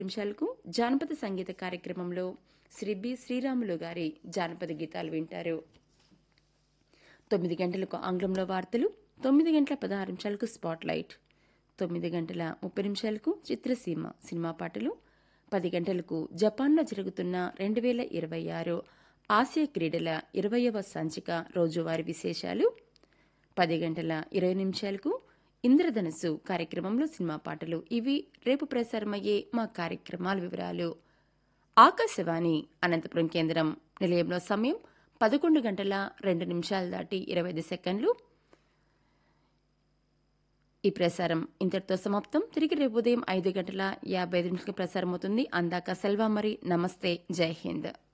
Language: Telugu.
నిమిషాలకు జానపద సంగీత కార్యక్రమంలో శ్రీ బి శ్రీరాములు గారి జానపద గీతాలు వింటారు తొమ్మిది గంటలకు ఆంగ్లంలో వార్తలు తొమ్మిది గంటల పదహారు నిమిషాలకు స్పాట్ లైట్ తొమ్మిది గంటల ముప్పై నిమిషాలకు చిత్రసీమ సినిమా పాటలు పది గంటలకు జపాన్లో జరుగుతున్న రెండు వేల ఇరవై ఆరు ఆసియా క్రీడల ఇరవయవ సంచిక రోజువారీ విశేషాలు పది గంటల ఇరవై నిమిషాలకు ఇంద్రధనుస్సు కార్యక్రమంలో సినిమా పాటలు ఇవి రేపు ప్రసారమయ్యే మా కార్యక్రమాల వివరాలు ఆకాశవాణి అనంతపురం కేంద్రం నిలయంలో సమయం పదకొండు గంటల రెండు నిమిషాలు దాటి ఇరవై ఐదు సెకండ్లు ఈ ప్రసారం ఇంతటితో సమాప్తం తిరిగి రేపు ఉదయం ఐదు గంటల యాభై ఐదు నిమిషాలకు ప్రసారం అవుతుంది అందాక సెల్వా మరి నమస్తే జై హింద్